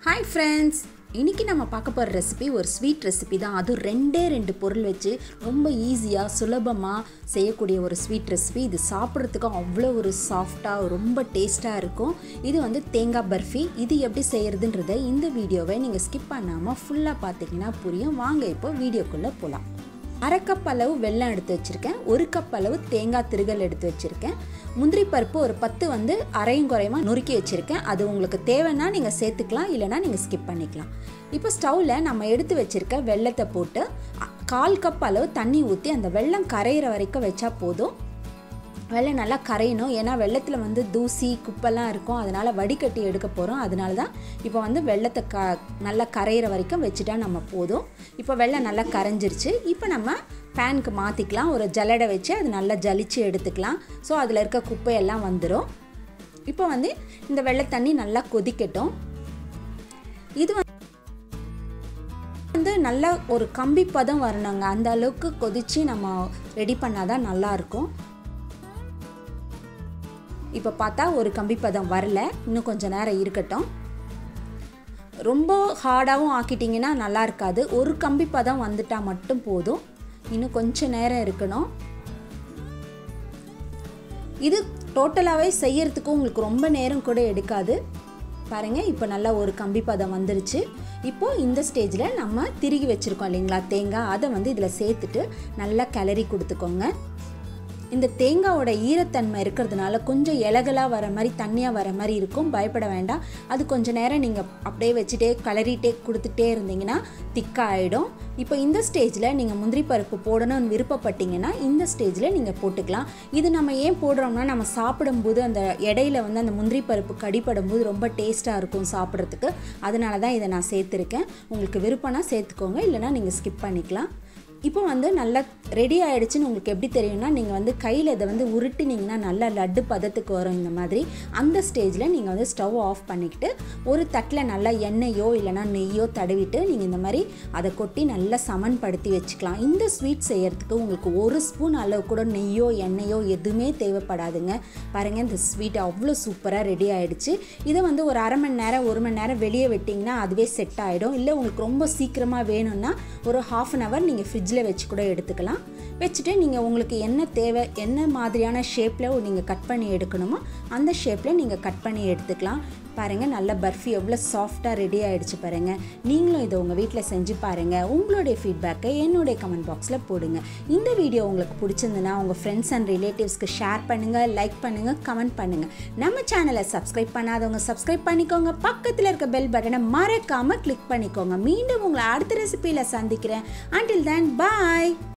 hi friends இன்றைக்கி நம்ம பார்க்க போகிற ரெசிபி ஒரு ஸ்வீட் ரெசிபி தான் அதுவும் ரெண்டே ரெண்டு பொருள் வச்சு ரொம்ப ஈஸியாக சுலபமாக செய்யக்கூடிய ஒரு ஸ்வீட் ரெசிபி இது சாப்பிட்றதுக்கு அவ்வளோ ஒரு சாஃப்டாக ரொம்ப டேஸ்ட்டாக இருக்கும் இது வந்து தேங்காய் பர்ஃபி இது எப்படி செய்கிறதுன்றத இந்த வீடியோவை நீங்கள் ஸ்கிப் பண்ணாமல் ஃபுல்லாக பார்த்தீங்கன்னா புரியும் வாங்க இப்போ வீடியோக்குள்ளே போகலாம் அரை கப் அளவு வெல்லம் எடுத்து வச்சுருக்கேன் ஒரு கப் அளவு தேங்காய் திருகல் எடுத்து வச்சுருக்கேன் முந்திரி பருப்பு ஒரு பத்து வந்து அரையும் குறையுமா நொறுக்கி வச்சுருக்கேன் அது உங்களுக்கு தேவைன்னா நீங்கள் சேர்த்துக்கலாம் இல்லைனா நீங்கள் ஸ்கிப் பண்ணிக்கலாம் இப்போ ஸ்டவ்வில் நம்ம எடுத்து வச்சுருக்க வெள்ளத்தை போட்டு கால் கப் அளவு தண்ணி ஊற்றி அந்த வெள்ளம் கரையிற வரைக்கும் வச்சா போதும் வெள்ளம் நல்லா கரையணும் ஏன்னா வெள்ளத்தில் வந்து தூசி குப்பெல்லாம் இருக்கும் அதனால் வடிகட்டி எடுக்க போகிறோம் அதனால தான் இப்போ வந்து வெள்ளத்தை க நல்லா கரையிற வரைக்கும் வச்சுட்டா நம்ம போதும் இப்போ வெள்ளம் நல்லா கரைஞ்சிருச்சு இப்போ நம்ம பேனுக்கு மாற்றிக்கலாம் ஒரு ஜல்லடை வச்சு அது நல்லா ஜலிச்சு எடுத்துக்கலாம் ஸோ அதில் இருக்க குப்பையெல்லாம் வந்துடும் இப்போ வந்து இந்த வெள்ளை தண்ணி நல்லா கொதிக்கட்டும் இது வந்து நல்லா ஒரு கம்பி பதம் வரணுங்க அந்த அளவுக்கு கொதித்து நம்ம ரெடி பண்ணால் தான் நல்லாயிருக்கும் இப்போ பார்த்தா ஒரு கம்பி பதம் வரல இன்னும் கொஞ்சம் நேரம் இருக்கட்டும் ரொம்ப ஹார்டாகவும் ஆக்கிட்டிங்கன்னா நல்லா இருக்காது ஒரு கம்பி பதம் வந்துட்டால் மட்டும் போதும் இன்னும் கொஞ்சம் நேரம் இருக்கணும் இது டோட்டலாகவே செய்யறதுக்கு உங்களுக்கு ரொம்ப நேரம் கூட எடுக்காது பாருங்கள் இப்போ நல்லா ஒரு கம்பி பதம் வந்துருச்சு இப்போது இந்த ஸ்டேஜில் நம்ம திருகி வச்சுருக்கோம் இல்லைங்களா தேங்காய் அதை வந்து இதில் சேர்த்துட்டு நல்லா கிளறி கொடுத்துக்கோங்க இந்த தேங்காவோட ஈரத்தன்மை இருக்கிறதுனால கொஞ்சம் இலகலாக வர மாதிரி தண்ணியாக வர மாதிரி இருக்கும் பயப்பட வேண்டாம் அது கொஞ்சம் நேரம் நீங்கள் அப்படியே வச்சுட்டே கலரிட்டே கொடுத்துட்டே இருந்தீங்கன்னா திக்காகிடும் இப்போ இந்த ஸ்டேஜில் நீங்கள் முந்திரி பருப்பு போடணும்னு விருப்பப்பட்டீங்கன்னா இந்த ஸ்டேஜில் நீங்கள் போட்டுக்கலாம் இது நம்ம ஏன் போடுறோம்னா நம்ம சாப்பிடும்போது அந்த இடையில வந்து அந்த முந்திரி பருப்பு கடிப்படும் போது ரொம்ப டேஸ்ட்டாக இருக்கும் சாப்பிட்றதுக்கு அதனால தான் இதை நான் சேர்த்துருக்கேன் உங்களுக்கு விருப்பம்னா சேர்த்துக்கோங்க இல்லைனா நீங்கள் ஸ்கிப் பண்ணிக்கலாம் இப்போ வந்து நல்லா ரெடி ஆகிடுச்சின்னு உங்களுக்கு எப்படி தெரியும்னா நீங்கள் வந்து கையில் இதை வந்து உருட்டினீங்கன்னா நல்லா லட்டு பதத்துக்கு வரும் இந்த மாதிரி அந்த ஸ்டேஜில் நீங்கள் வந்து ஸ்டவ் ஆஃப் பண்ணிக்கிட்டு ஒரு தட்டில் நல்லா எண்ணெயோ இல்லைனா நெய்யோ தடவிட்டு நீங்கள் இந்த மாதிரி அதை கொட்டி நல்லா சமன்படுத்தி வச்சுக்கலாம் இந்த ஸ்வீட் செய்யறதுக்கு உங்களுக்கு ஒரு ஸ்பூன் அளவு கூட நெய்யோ எண்ணெயோ எதுவுமே தேவைப்படாதுங்க பாருங்கள் இந்த ஸ்வீட் அவ்வளோ சூப்பராக ரெடி ஆகிடுச்சு இதை வந்து ஒரு அரை மணி நேரம் ஒரு மணி நேரம் வெளியே விட்டிங்கன்னா அதுவே செட் ஆகிடும் இல்லை உங்களுக்கு ரொம்ப சீக்கிரமாக வேணும்னா ஒரு ஹாஃப் அன் ஹவர் நீங்கள் ஃப்ரிட்ஜில் வச்சு கூட எடுத்துக்கலாம் வச்சுட்டு நீங்கள் உங்களுக்கு என்ன தேவை என்ன மாதிரியான ஷேப்பில் நீங்கள் கட் பண்ணி எடுக்கணுமோ அந்த ஷேப்பில் நீங்கள் கட் பண்ணி எடுத்துக்கலாம் பாருங்கள் நல்ல பர்ஃபி எவ்வளோ சாஃப்டாக ரெடி ஆகிடுச்சு பாருங்கள் நீங்களும் இதை உங்கள் வீட்டில் செஞ்சு பாருங்கள் உங்களுடைய ஃபீட்பேக்கை என்னுடைய கமெண்ட் பாக்ஸில் போடுங்க இந்த வீடியோ உங்களுக்கு பிடிச்சிருந்துன்னா உங்கள் ஃப்ரெண்ட்ஸ் அண்ட் ரிலேட்டிவ்ஸ்க்கு ஷேர் பண்ணுங்கள் லைக் பண்ணுங்கள் கமெண்ட் பண்ணுங்கள் நம்ம சேனலை சப்ஸ்கிரைப் பண்ணாதவங்க சப்ஸ்கிரைப் பண்ணிக்கோங்க பக்கத்தில் இருக்க பெல் பட்டனை மறக்காமல் கிளிக் பண்ணிக்கோங்க மீண்டும் உங்களை அடுத்த ரெசிபியில் சந்திக்கிறேன் அண்டில் தேன் பாய்